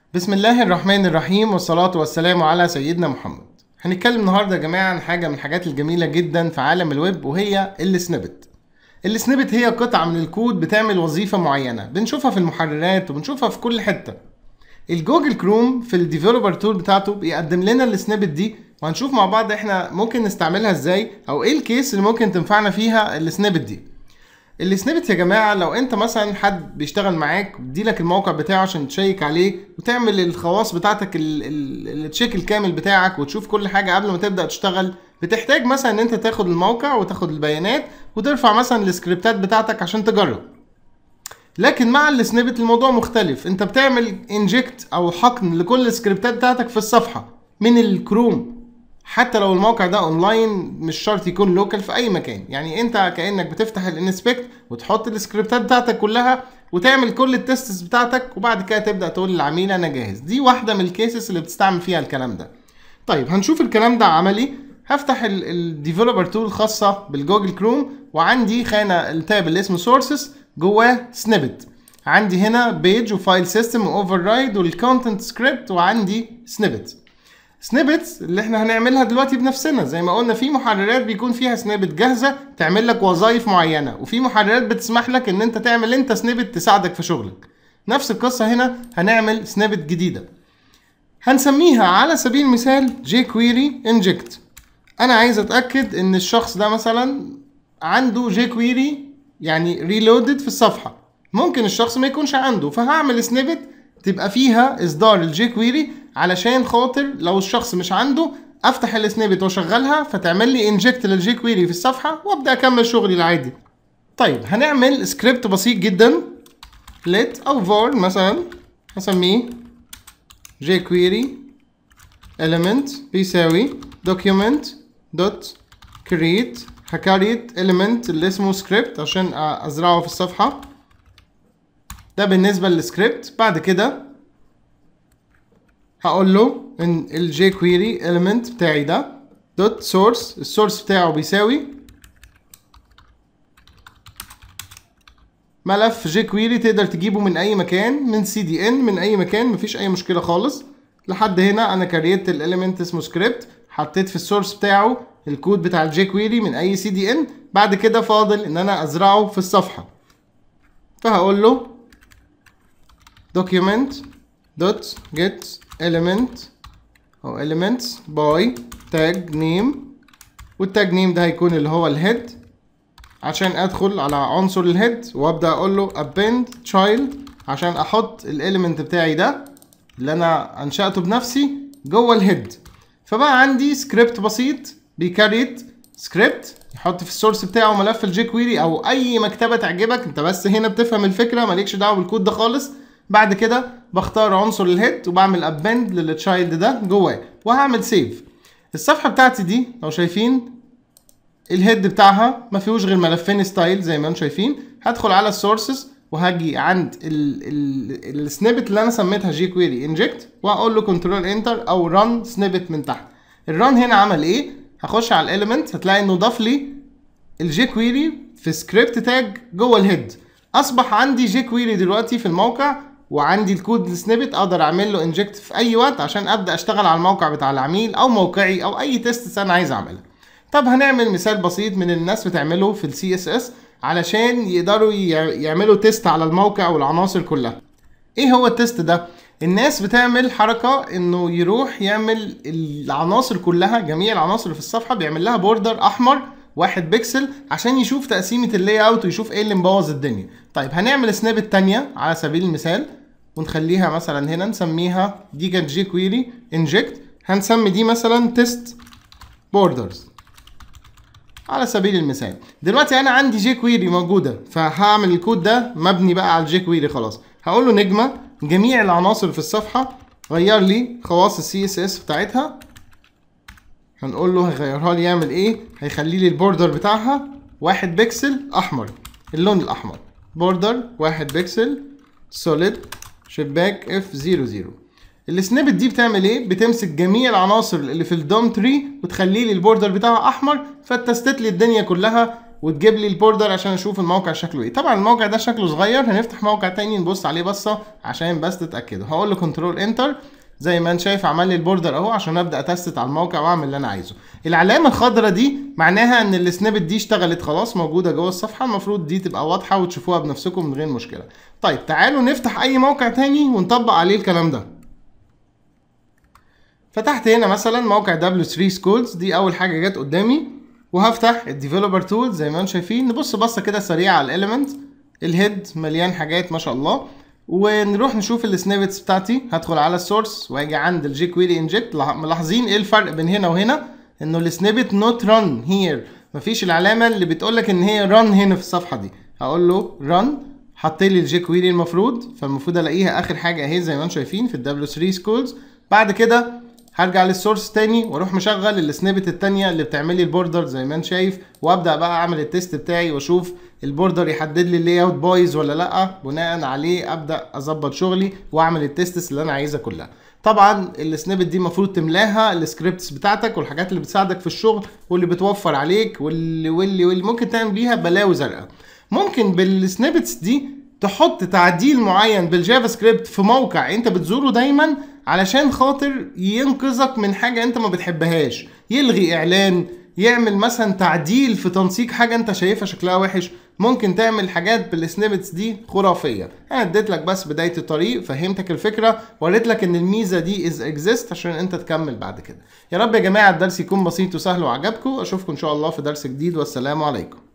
بسم الله الرحمن الرحيم والصلاة والسلام على سيدنا محمد هنتكلم النهاردة يا جماعة عن حاجة من الحاجات الجميلة جدا في عالم الويب وهي السنيبت السنيبت هي قطعة من الكود بتعمل وظيفة معينة بنشوفها في المحررات وبنشوفها في كل حتة الجوجل كروم في الديفلوبر تول بتاعته بيقدم لنا السنيبت دي وهنشوف مع بعض احنا ممكن نستعملها ازاي او ايه الكيس اللي ممكن تنفعنا فيها السنيبت دي السنيبت يا جماعه لو انت مثلا حد بيشتغل معاك بيديلك الموقع بتاعه عشان تشيك عليه وتعمل الخواص بتاعتك ال- ال- التشيك الكامل بتاعك وتشوف كل حاجه قبل ما تبدا تشتغل بتحتاج مثلا ان انت تاخد الموقع وتاخد البيانات وترفع مثلا السكريبتات بتاعتك عشان تجرب لكن مع السنيبت الموضوع مختلف انت بتعمل انجكت او حقن لكل السكريبتات بتاعتك في الصفحه من الكروم حتى لو الموقع ده اونلاين مش شرط يكون لوكال في اي مكان يعني انت كانك بتفتح الانسبكت وتحط السكريبتات بتاعتك كلها وتعمل كل التستس بتاعتك وبعد كده تبدا تقول للعميل انا جاهز دي واحده من الكيسز اللي بتستعمل فيها الكلام ده طيب هنشوف الكلام ده عملي هفتح الديفلوبر تول خاصه بالجوجل كروم وعندي خانه التاب اللي اسمه سورسز جواه سنيبت عندي هنا بيج وفايل سيستم واوفر رايد والكونتنت سكريبت وعندي سنيبت سنيبتس اللي احنا هنعملها دلوقتي بنفسنا زي ما قلنا في محررات بيكون فيها سنيبت جاهزه تعمل لك وظائف معينه وفي محررات بتسمح لك ان انت تعمل انت سنيبت تساعدك في شغلك نفس القصه هنا هنعمل سنيبت جديده هنسميها على سبيل المثال جي كويري انجكت انا عايز اتاكد ان الشخص ده مثلا عنده جي كويري يعني ريلودد في الصفحه ممكن الشخص ما يكونش عنده فهعمل سنيبت تبقى فيها اصدار الجي كويري علشان خاطر لو الشخص مش عنده افتح السنيبت واشغلها فتعمل لي انجكت للجي كويري في الصفحه وابدا اكمل شغلي العادي طيب هنعمل سكريبت بسيط جدا let او var مثلا هسميه jQuery element بيساوي document dot create هكريت element اللي اسمه script عشان ازرعه في الصفحه ده بالنسبه للسكريبت بعد كده هقول له ان الجي كويري element بتاعي ده دوت سورس السورس بتاعه بيساوي ملف جي كويري تقدر تجيبه من اي مكان من سي دي ان من اي مكان مفيش اي مشكله خالص لحد هنا انا كريت الاليمنت اسمه سكريبت حطيت في السورس بتاعه الكود بتاع الجي كويري من اي سي دي ان بعد كده فاضل ان انا ازرعه في الصفحه فهقول له document dot get element او elements by tag name والتاج نيم ده هيكون اللي هو الهيد عشان ادخل على عنصر الهيد وابدا اقول له append child عشان احط الاليمنت بتاعي ده اللي انا انشاته بنفسي جوه الهيد فبقى عندي سكريبت بسيط بيكريت سكريبت يحط في السورس بتاعه ملف الجي كويري او اي مكتبه تعجبك انت بس هنا بتفهم الفكره مالكش دعوه بالكود ده خالص بعد كده بختار عنصر الهيد وبعمل ابند للتشايلد ده جواه وهعمل سيف الصفحه بتاعتي دي لو شايفين الهيد بتاعها ما فيهوش غير ملفين ستايل زي ما انتم شايفين هدخل على السورسز وهاجي عند السنيبت اللي انا سميتها جي كويري انجكت واقول له كنترول انتر او ران سنيبت من تحت الران هنا عمل ايه هخش على الاليمنت هتلاقي انه ضاف لي الجي كويري في سكريبت تاج جوه الهيد اصبح عندي جي كويري دلوقتي في الموقع وعندي الكود السنيبت اقدر اعمل له انجكت في اي وقت عشان ابدا اشتغل على الموقع بتاع العميل او موقعي او اي تيست انا عايز اعملها طب هنعمل مثال بسيط من الناس بتعمله في السي اس اس علشان يقدروا يعملوا تيست على الموقع والعناصر كلها ايه هو التيست ده الناس بتعمل حركة انه يروح يعمل العناصر كلها جميع العناصر في الصفحة بيعمل لها بوردر احمر واحد بيكسل عشان يشوف تقسيمة اللاي اوت ويشوف ايه اللي مبوظ الدنيا طيب هنعمل سنابت تانية على سبيل المثال ونخليها مثلا هنا نسميها دي كانت جي كويري انجكت هنسمي دي مثلا تيست بوردرز على سبيل المثال دلوقتي انا عندي جي كويري موجوده فهعمل الكود ده مبني بقى على الجي كويري خلاص هقول له نجمه جميع العناصر في الصفحه غير لي خواص السي اس اس بتاعتها هنقول له هيغيرها لي يعمل ايه هيخلي لي البوردر بتاعها واحد بيكسل احمر اللون الاحمر بوردر واحد بيكسل سوليد شباك اف 00 السنيبت دي بتعمل ايه بتمسك جميع العناصر اللي في الدوم تري وتخلي لي البوردر بتاعها احمر فتستت لي الدنيا كلها وتجيب لي البوردر عشان اشوف الموقع شكله ايه طبعا الموقع ده شكله صغير هنفتح موقع تاني نبص عليه بصه عشان بس تتاكدوا هقول له كنترول انتر زي ما انت شايف عمل لي البوردر اهو عشان ابدا اتست على الموقع واعمل اللي انا عايزه العلامه الخضراء دي معناها ان السنيبت دي اشتغلت خلاص موجوده جوه الصفحه المفروض دي تبقى واضحه وتشوفوها بنفسكم من غير مشكله طيب تعالوا نفتح اي موقع تاني ونطبق عليه الكلام ده فتحت هنا مثلا موقع W3 Schools دي اول حاجه جت قدامي وهفتح الديفلوبر تول زي ما انتم شايفين نبص بصه كده سريعه على الاليمنت الهيد مليان حاجات ما شاء الله ونروح نشوف السنيبتس بتاعتي هدخل على السورس واجي عند الجي كويري انجكت ملاحظين ايه الفرق بين هنا وهنا انه السنيبت نوت ران هير مفيش العلامه اللي بتقول لك ان هي ران هنا في الصفحه دي هقول له ران حط لي الجي كويري المفروض فالمفروض الاقيها اخر حاجه اهي زي ما انتم شايفين في الدبليو 3 سكولز بعد كده هرجع للسورس تاني واروح مشغل السنيبت التانية اللي بتعمل لي البوردر زي ما انت شايف وابدا بقى اعمل التيست بتاعي واشوف البوردر يحدد لي اللاي اوت بايظ ولا لا بناء عليه ابدا اظبط شغلي واعمل التيستس اللي انا عايزها كلها طبعا السنيبت دي المفروض تملاها السكريبتس بتاعتك والحاجات اللي بتساعدك في الشغل واللي بتوفر عليك واللي واللي, واللي ممكن تعمل بيها بلاوي زرقاء ممكن بالسنيبتس دي تحط تعديل معين بالجافا سكريبت في موقع انت بتزوره دايما علشان خاطر ينقذك من حاجه انت ما بتحبهاش يلغي اعلان يعمل مثلا تعديل في تنسيق حاجه انت شايفها شكلها وحش ممكن تعمل حاجات بالسنيبتس دي خرافيه انا اديت لك بس بدايه الطريق فهمتك الفكره وريت لك ان الميزه دي از اكزيست عشان انت تكمل بعد كده يا رب يا جماعه الدرس يكون بسيط وسهل وعجبكم اشوفكم ان شاء الله في درس جديد والسلام عليكم